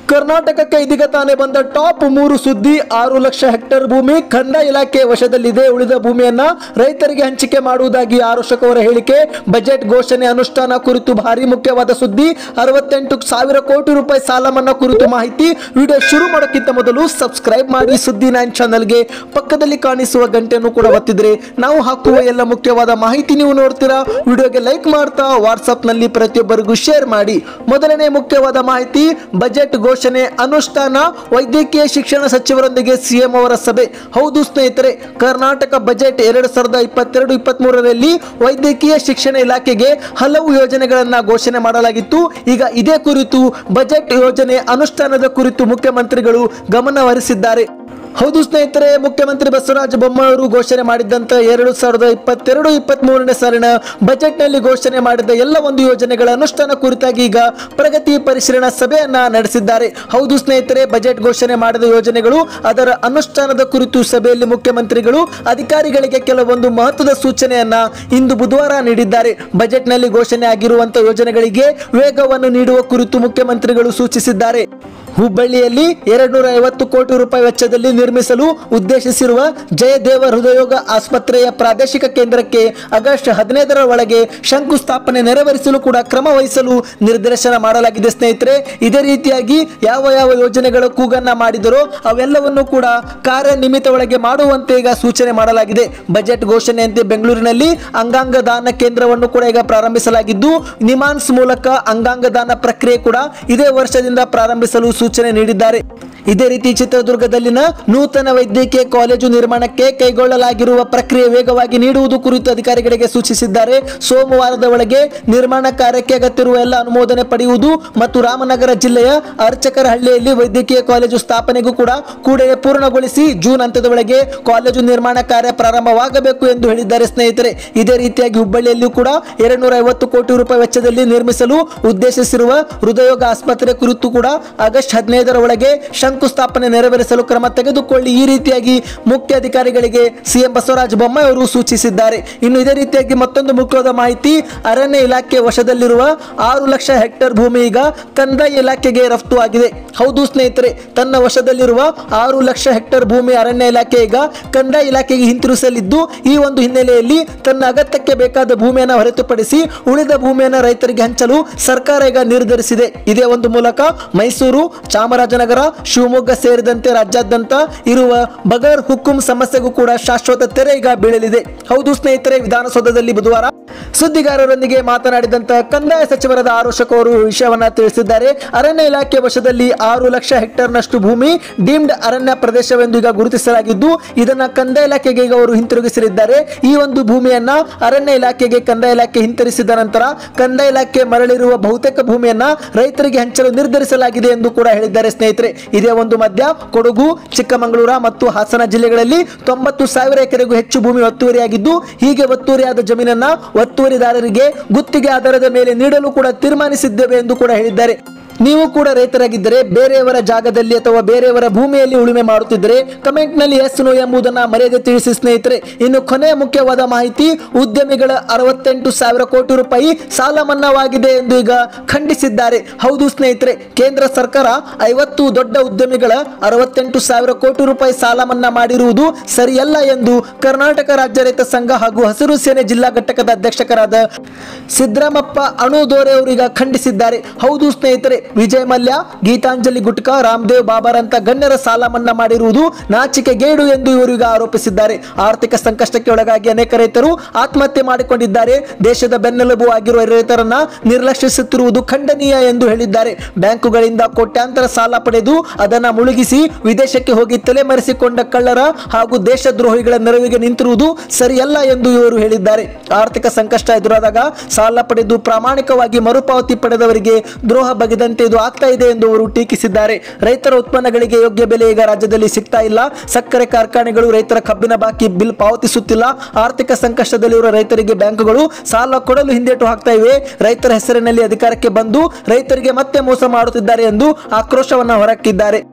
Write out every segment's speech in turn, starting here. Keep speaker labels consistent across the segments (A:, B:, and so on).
A: ಕರ್ನಾಟಕಕ್ಕೆ ಇದೀಗ ತಾನೇ ಬಂದ ಟಾಪ್ ಮೂರು ಸುದ್ದಿ ಆರು ಲಕ್ಷ ಹೆಕ್ಟೇರ್ ಭೂಮಿ ಕಂದಾಯ ಇಲಾಖೆ ವಶದಲ್ಲಿದೆ ಉಳಿದ ಭೂಮಿಯನ್ನ ರೈತರಿಗೆ ಹಂಚಿಕೆ ಮಾಡುವುದಾಗಿ ಆರೋಶಕ್ ಅವರ ಹೇಳಿಕೆ ಬಜೆಟ್ ಘೋಷಣೆ ಅನುಷ್ಠಾನ ಕುರಿತು ಭಾರಿ ಮುಖ್ಯವಾದ ಸುದ್ದಿ ಅರವತ್ತೆಂಟು ಸಾವಿರ ಕೋಟಿ ರೂಪಾಯಿ ಸಾಲ ಮನ್ನಾ ಕುರಿತು ಮಾಹಿತಿ ವಿಡಿಯೋ ಶುರು ಮಾಡೋಕ್ಕಿಂತ ಮೊದಲು ಸಬ್ಸ್ಕ್ರೈಬ್ ಮಾಡಿ ಸುದ್ದಿ ನೈನ್ ಚಾನಲ್ಗೆ ಪಕ್ಕದಲ್ಲಿ ಕಾಣಿಸುವ ಗಂಟೆಯನ್ನು ಕೂಡ ಒತ್ತಿದ್ರೆ ನಾವು ಹಾಕುವ ಎಲ್ಲ ಮುಖ್ಯವಾದ ಮಾಹಿತಿ ನೀವು ನೋಡ್ತೀರಾ ವಿಡಿಯೋಗೆ ಲೈಕ್ ಮಾಡ್ತಾ ವಾಟ್ಸ್ಆಪ್ ನಲ್ಲಿ ಪ್ರತಿಯೊಬ್ಬರಿಗೂ ಶೇರ್ ಮಾಡಿ ಮೊದಲನೇ ಮುಖ್ಯವಾದ ಮಾಹಿತಿ ಬಜೆಟ್ ಘೋಷಣೆ ಅನುಷ್ಠಾನ ವೈದ್ಯಕೀಯ ಶಿಕ್ಷಣ ಸಚಿವರೊಂದಿಗೆ ಸಿಎಂ ಅವರ ಸಭೆ ಹೌದು ಸ್ನೇಹಿತರೆ ಕರ್ನಾಟಕ ಬಜೆಟ್ ಎರಡು ಸಾವಿರದ ಇಪ್ಪತ್ತೆರಡು ಇಪ್ಪತ್ತ್ ಮೂರರಲ್ಲಿ ವೈದ್ಯಕೀಯ ಶಿಕ್ಷಣ ಇಲಾಖೆಗೆ ಹಲವು ಯೋಜನೆಗಳನ್ನ ಘೋಷಣೆ ಮಾಡಲಾಗಿತ್ತು ಈಗ ಇದೇ ಕುರಿತು ಬಜೆಟ್ ಯೋಜನೆ ಅನುಷ್ಠಾನದ ಕುರಿತು ಮುಖ್ಯಮಂತ್ರಿಗಳು ಗಮನ ಹರಿಸಿದ್ದಾರೆ ಹೌದು ಸ್ನೇಹಿತರೆ ಮುಖ್ಯಮಂತ್ರಿ ಬಸವರಾಜ ಬೊಮ್ಮಾಯಿ ಅವರು ಘೋಷಣೆ ಮಾಡಿದ್ದಂತ ಎರಡು ಸಾವಿರದ ಇಪ್ಪತ್ತೆರಡು ಇಪ್ಪತ್ತ್ ಮೂರನೇ ಸಾಲಿನ ಬಜೆಟ್ನಲ್ಲಿ ಘೋಷಣೆ ಮಾಡಿದ ಎಲ್ಲ ಒಂದು ಯೋಜನೆಗಳ ಅನುಷ್ಠಾನ ಕುರಿತಾಗಿ ಈಗ ಪ್ರಗತಿ ಪರಿಶೀಲನಾ ಸಭೆಯನ್ನ ನಡೆಸಿದ್ದಾರೆ ಹೌದು ಸ್ನೇಹಿತರೆ ಬಜೆಟ್ ಘೋಷಣೆ ಮಾಡಿದ ಯೋಜನೆಗಳು ಅದರ ಅನುಷ್ಠಾನದ ಕುರಿತು ಸಭೆಯಲ್ಲಿ ಮುಖ್ಯಮಂತ್ರಿಗಳು ಅಧಿಕಾರಿಗಳಿಗೆ ಕೆಲವೊಂದು ಮಹತ್ವದ ಸೂಚನೆಯನ್ನ ಇಂದು ಬುಧವಾರ ನೀಡಿದ್ದಾರೆ ಬಜೆಟ್ನಲ್ಲಿ ಘೋಷಣೆ ಆಗಿರುವಂತಹ ಯೋಜನೆಗಳಿಗೆ ವೇಗವನ್ನು ನೀಡುವ ಕುರಿತು ಮುಖ್ಯಮಂತ್ರಿಗಳು ಸೂಚಿಸಿದ್ದಾರೆ ಹುಬ್ಬಳ್ಳಿಯಲ್ಲಿ ಎರಡ್ನೂರ ಐವತ್ತು ಕೋಟಿ ರೂಪಾಯಿ ವೆಚ್ಚದಲ್ಲಿ ನಿರ್ಮಿಸಲು ಉದ್ದೇಶಿಸಿರುವ ಜಯದೇವ ಹೃದಯೋಗ ಆಸ್ಪತ್ರೆಯ ಪ್ರಾದೇಶಿಕ ಕೇಂದ್ರಕ್ಕೆ ಆಗಸ್ಟ್ ಹದಿನೈದರ ಒಳಗೆ ಶಂಕುಸ್ಥಾಪನೆ ನೆರವೇರಿಸಲು ಕೂಡ ಕ್ರಮ ವಹಿಸಲು ನಿರ್ದೇಶನ ಮಾಡಲಾಗಿದೆ ಸ್ನೇಹಿತರೆ ಇದೇ ರೀತಿಯಾಗಿ ಯಾವ ಯಾವ ಯೋಜನೆಗಳ ಕೂಗನ್ನ ಮಾಡಿದರೋ ಅವೆಲ್ಲವನ್ನು ಕೂಡ ಕಾರ್ಯನಿಮಿತ್ತ ಒಳಗೆ ಮಾಡುವಂತೆ ಈಗ ಸೂಚನೆ ಮಾಡಲಾಗಿದೆ ಬಜೆಟ್ ಘೋಷಣೆಯಂತೆ ಬೆಂಗಳೂರಿನಲ್ಲಿ ಅಂಗಾಂಗ ದಾನ ಕೇಂದ್ರವನ್ನು ಕೂಡ ಈಗ ಪ್ರಾರಂಭಿಸಲಾಗಿದ್ದು ನಿಮಾನ್ಸ್ ಮೂಲಕ ಅಂಗಾಂಗ ದಾನ ಪ್ರಕ್ರಿಯೆ ಕೂಡ ಇದೇ ವರ್ಷದಿಂದ ಪ್ರಾರಂಭಿಸಲು ಸೂಚನೆ ನೀಡಿದ್ದಾರೆ ಇದೇ ರೀತಿ ಚಿತ್ರದುರ್ಗದಲ್ಲಿನ ನೂತನ ವೈದ್ಯಕೀಯ ಕಾಲೇಜು ನಿರ್ಮಾಣಕ್ಕೆ ಕೈಗೊಳ್ಳಲಾಗಿರುವ ಪ್ರಕ್ರಿಯೆ ವೇಗವಾಗಿ ನೀಡುವುದು ಕುರಿತು ಅಧಿಕಾರಿಗಳಿಗೆ ಸೂಚಿಸಿದ್ದಾರೆ ಸೋಮವಾರದ ಒಳಗೆ ನಿರ್ಮಾಣ ಕಾರ್ಯಕ್ಕೆ ಅಗತ್ಯವಿರುವ ಎಲ್ಲ ಅನುಮೋದನೆ ಪಡೆಯುವುದು ಮತ್ತು ರಾಮನಗರ ಜಿಲ್ಲೆಯ ಅರ್ಚಕರಹಳ್ಳಿಯಲ್ಲಿ ವೈದ್ಯಕೀಯ ಕಾಲೇಜು ಸ್ಥಾಪನೆಗೂ ಕೂಡ ಕೂಡಲೇ ಪೂರ್ಣಗೊಳಿಸಿ ಜೂನ್ ಅಂತ್ಯದ ಒಳಗೆ ಕಾಲೇಜು ನಿರ್ಮಾಣ ಕಾರ್ಯ ಪ್ರಾರಂಭವಾಗಬೇಕು ಎಂದು ಹೇಳಿದ್ದಾರೆ ಸ್ನೇಹಿತರೆ ಇದೇ ರೀತಿಯಾಗಿ ಹುಬ್ಬಳ್ಳಿಯಲ್ಲಿಯೂ ಕೂಡ ಎರಡ್ನೂರ ಐವತ್ತು ಕೋಟಿ ರೂಪಾಯಿ ವೆಚ್ಚದಲ್ಲಿ ನಿರ್ಮಿಸಲು ಉದ್ದೇಶಿಸಿರುವ ಹೃದಯೋಗ ಆಸ್ಪತ್ರೆ ಕುರಿತು ಕೂಡ ಆಗಸ್ಟ್ ಹದಿನೈದರ ಒಳಗೆ ಶಂಕುಸ್ಥಾಪನೆ ನೆರವೇರಿಸಲು ಕ್ರಮ ತೆಗೆದುಕೊಳ್ಳಿ ಈ ರೀತಿಯಾಗಿ ಮುಖ್ಯ ಅಧಿಕಾರಿಗಳಿಗೆ ಸಿಎಂ ಬಸವರಾಜ ಬೊಮ್ಮಾಯಿ ಅವರು ಸೂಚಿಸಿದ್ದಾರೆ ಇನ್ನು ಇದೇ ರೀತಿಯಾಗಿ ಮತ್ತೊಂದು ಮುಖ್ಯವಾದ ಮಾಹಿತಿ ಅರಣ್ಯ ಇಲಾಖೆ ವಶದಲ್ಲಿರುವ ಆರು ಲಕ್ಷ ಹೆಕ್ಟೇರ್ ಭೂಮಿ ಈಗ ಕಂದಾಯ ಇಲಾಖೆಗೆ ರಫ್ತು ಆಗಿದೆ ಹೌದು ಸ್ನೇಹಿತರೆ ತನ್ನ ವಶದಲ್ಲಿರುವ ಆರು ಲಕ್ಷ ಹೆಕ್ಟೇರ್ ಭೂಮಿ ಅರಣ್ಯ ಇಲಾಖೆ ಈಗ ಕಂದಾಯ ಇಲಾಖೆಗೆ ಹಿಂತಿರುಗಿಸಲಿದ್ದು ಈ ಒಂದು ಹಿನ್ನೆಲೆಯಲ್ಲಿ ತನ್ನ ಅಗತ್ಯಕ್ಕೆ ಬೇಕಾದ ಭೂಮಿಯನ್ನು ಹೊರತುಪಡಿಸಿ ಉಳಿದ ಭೂಮಿಯನ್ನು ರೈತರಿಗೆ ಹಂಚಲು ಸರ್ಕಾರ ಈಗ ನಿರ್ಧರಿಸಿದೆ ಇದೇ ಒಂದು ಮೂಲಕ ಮೈಸೂರು ಚಾಮರಾಜನಗರ ಶಿವಮೊಗ್ಗ ಸೇರಿದಂತೆ ರಾಜ್ಯಾದ್ಯಂತ ಇರುವ ಬಗರ್ ಹುಕ್ಕುಂ ಸಮಸ್ಯೆಗೂ ಕೂಡ ಶಾಶ್ವತ ತೆರೆ ಈಗ ಬೀಳಲಿದೆ ಹೌದು ಸ್ನೇಹಿತರೆ ವಿಧಾನಸೌಧದಲ್ಲಿ ಬುಧವಾರ ಸುದ್ದಿಗಾರರೊಂದಿಗೆ ಮಾತನಾಡಿದಂತ ಕಂದಾಯ ಸಚಿವರಾದ ಆರೋಶಕ್ ಅವರು ಈ ವಿಷಯವನ್ನ ತಿಳಿಸಿದ್ದಾರೆ ಅರಣ್ಯ ಇಲಾಖೆ ವಶದಲ್ಲಿ ಆರು ಲಕ್ಷ ಹೆಕ್ಟೇರ್ನಷ್ಟು ಭೂಮಿ ಡೀಮ್ಡ್ ಅರಣ್ಯ ಪ್ರದೇಶವೆಂದು ಈಗ ಗುರುತಿಸಲಾಗಿದ್ದು ಇದನ್ನ ಕಂದಾಯ ಇಲಾಖೆಗೆ ಈಗ ಅವರು ಹಿಂತಿರುಗಿಸಲಿದ್ದಾರೆ ಈ ಒಂದು ಭೂಮಿಯನ್ನ ಅರಣ್ಯ ಇಲಾಖೆಗೆ ಕಂದಾಯ ಇಲಾಖೆ ಹಿಂತಿರುಗಿಸಿದ ನಂತರ ಕಂದಾಯ ಇಲಾಖೆ ಮರಳಿರುವ ಬಹುತೇಕ ಭೂಮಿಯನ್ನ ರೈತರಿಗೆ ಹಂಚಲು ನಿರ್ಧರಿಸಲಾಗಿದೆ ಎಂದು ಕೂಡ ಹೇಳಿದ್ದಾರೆ ಸ್ನೇಹಿತರೆ ಇದೇ ಒಂದು ಮಧ್ಯ ಕೊಡಗು ಚಿಕ್ಕಮಗಳೂರು ಮತ್ತು ಹಾಸನ ಜಿಲ್ಲೆಗಳಲ್ಲಿ ತೊಂಬತ್ತು ಸಾವಿರ ಎಕರೆಗೂ ಹೆಚ್ಚು ಭೂಮಿ ಒತ್ತುವರಿಯಾಗಿದ್ದು ಹೀಗೆ ಒತ್ತುವರಿಯಾದ ಜಮೀನನ್ನ ಒತ್ತುವರಿದಾರರಿಗೆ ಗುತ್ತಿಗೆ ಆಧಾರದ ಮೇಲೆ ನೀಡಲು ಕೂಡ ತೀರ್ಮಾನಿಸಿದ್ದೇವೆ ಎಂದು ಕೂಡ ಹೇಳಿದ್ದಾರೆ ನೀವು ಕೂಡ ರೈತರಾಗಿದ್ದರೆ ಬೇರೆಯವರ ಜಾಗದಲ್ಲಿ ಅಥವಾ ಬೇರೆಯವರ ಭೂಮಿಯಲ್ಲಿ ಉಳುಮೆ ಮಾಡುತ್ತಿದ್ದರೆ ಕಮೆಂಟ್ ನಲ್ಲಿ ಎಸ್ ನೋ ಎಂಬುದನ್ನ ಮರ್ಯಾದೆ ತಿಳಿಸಿ ಸ್ನೇಹಿತರೆ ಇನ್ನು ಕೊನೆಯ ಮುಖ್ಯವಾದ ಮಾಹಿತಿ ಉದ್ಯಮಿಗಳ ಅರವತ್ತೆಂಟು ಸಾವಿರ ಕೋಟಿ ರೂಪಾಯಿ ಸಾಲ ಮನ್ನಾವಾಗಿದೆ ಎಂದು ಈಗ ಖಂಡಿಸಿದ್ದಾರೆ ಹೌದು ಸ್ನೇಹಿತರೆ ಕೇಂದ್ರ ಸರ್ಕಾರ ಐವತ್ತು ದೊಡ್ಡ ಉದ್ಯಮಿಗಳ ಅರವತ್ತೆಂಟು ಸಾವಿರ ಕೋಟಿ ರೂಪಾಯಿ ಸಾಲ ಮನ್ನಾ ಮಾಡಿರುವುದು ಸರಿಯಲ್ಲ ಎಂದು ಕರ್ನಾಟಕ ರಾಜ್ಯ ರೈತ ಸಂಘ ಹಾಗೂ ಹಸಿರು ಸೇನೆ ಜಿಲ್ಲಾ ಘಟಕದ ಅಧ್ಯಕ್ಷಕರಾದ ಸಿದ್ದರಾಮಪ್ಪ ಅಣುದೋರೆ ಅವರೀಗ ಖಂಡಿಸಿದ್ದಾರೆ ಹೌದು ಸ್ನೇಹಿತರೆ ವಿಜಯ್ ಮಲ್ಯ ಗೀತಾಂಜಲಿ ಗುಟ್ಕಾ ರಾಮದೇವ್ ಬಾಬಾರಂತ ಗಣ್ಯರ ಸಾಲ ಮನ್ನಾ ಮಾಡಿರುವುದು ನಾಚಿಕೆಗೇಡು ಎಂದು ಇವರು ಈಗ ಆರೋಪಿಸಿದ್ದಾರೆ ಆರ್ಥಿಕ ಸಂಕಷ್ಟಕ್ಕೆ ಒಳಗಾಗಿ ಅನೇಕ ರೈತರು ಆತ್ಮಹತ್ಯೆ ಮಾಡಿಕೊಂಡಿದ್ದಾರೆ ದೇಶದ ಬೆನ್ನೆಲುಬು ಆಗಿರುವ ರೈತರನ್ನ ನಿರ್ಲಕ್ಷಿಸುತ್ತಿರುವುದು ಖಂಡನೀಯ ಎಂದು ಹೇಳಿದ್ದಾರೆ ಬ್ಯಾಂಕುಗಳಿಂದ ಕೋಟ್ಯಾಂತರ ಸಾಲ ಪಡೆದು ಅದನ್ನ ಮುಳುಗಿಸಿ ವಿದೇಶಕ್ಕೆ ಹೋಗಿ ತಲೆಮರೆಸಿಕೊಂಡ ಕಳ್ಳರ ಹಾಗೂ ದೇಶದ್ರೋಹಿಗಳ ನೆರವಿಗೆ ನಿಂತಿರುವುದು ಸರಿಯಲ್ಲ ಎಂದು ಇವರು ಹೇಳಿದ್ದಾರೆ ಆರ್ಥಿಕ ಸಂಕಷ್ಟ ಎದುರಾದಾಗ ಸಾಲ ಪಡೆದು ಪ್ರಾಮಾಣಿಕವಾಗಿ ಮರುಪಾವತಿ ಪಡೆದವರಿಗೆ ದ್ರೋಹ ಬಗೆದಂತೆ ಇದು ಆಗ್ತಾ ಇದೆ ಎಂದು ಅವರು ಟೀಕಿಸಿದ್ದಾರೆ ರೈತರ ಉತ್ಪನ್ನಗಳಿಗೆ ಯೋಗ್ಯ ಬೆಲೆ ಈಗ ರಾಜ್ಯದಲ್ಲಿ ಸಿಗ್ತಾ ಇಲ್ಲ ಸಕ್ಕರೆ ಕಾರ್ಖಾನೆಗಳು ರೈತರ ಕಬ್ಬಿನ ಬಾಕಿ ಬಿಲ್ ಪಾವತಿಸುತ್ತಿಲ್ಲ ಆರ್ಥಿಕ ಸಂಕಷ್ಟದಲ್ಲಿರುವ ರೈತರಿಗೆ ಬ್ಯಾಂಕುಗಳು ಸಾಲ ಕೊಡಲು ಹಿಂದೇಟು ಹಾಕ್ತಾ ಇವೆ ರೈತರ ಹೆಸರಿನಲ್ಲಿ ಅಧಿಕಾರಕ್ಕೆ ಬಂದು ರೈತರಿಗೆ ಮತ್ತೆ ಮೋಸ ಮಾಡುತ್ತಿದ್ದಾರೆ ಎಂದು ಆಕ್ರೋಶವನ್ನ ಹೊರಹಾಕಿದ್ದಾರೆ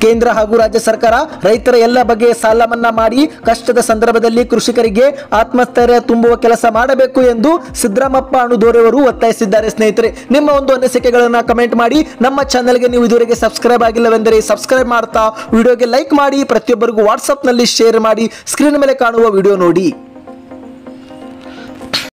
A: ಕೇಂದ್ರ ಹಾಗೂ ರಾಜ್ಯ ಸರ್ಕಾರ ರೈತರ ಎಲ್ಲ ಬಗೆಯ ಸಾಲ ಮನ್ನಾ ಮಾಡಿ ಕಷ್ಟದ ಸಂದರ್ಭದಲ್ಲಿ ಕೃಷಿಕರಿಗೆ ಆತ್ಮಸ್ಥೈರ್ಯ ತುಂಬುವ ಕೆಲಸ ಮಾಡಬೇಕು ಎಂದು ಸಿದ್ದರಾಮಪ್ಪ ಅಣುದೋರೆಯವರು ಒತ್ತಾಯಿಸಿದ್ದಾರೆ ಸ್ನೇಹಿತರೆ ನಿಮ್ಮ ಒಂದು ಅನಿಸಿಕೆಗಳನ್ನ ಕಮೆಂಟ್ ಮಾಡಿ ನಮ್ಮ ಚಾನೆಲ್ಗೆ ನೀವು ಇದುವರೆಗೆ ಸಬ್ಸ್ಕ್ರೈಬ್ ಆಗಿಲ್ಲವೆಂದರೆ ಸಬ್ಸ್ಕ್ರೈಬ್ ಮಾಡ್ತಾ ವಿಡಿಯೋಗೆ ಲೈಕ್ ಮಾಡಿ ಪ್ರತಿಯೊಬ್ಬರಿಗೂ ವಾಟ್ಸಪ್ನಲ್ಲಿ ಶೇರ್ ಮಾಡಿ ಸ್ಕ್ರೀನ್ ಮೇಲೆ ಕಾಣುವ ವಿಡಿಯೋ ನೋಡಿ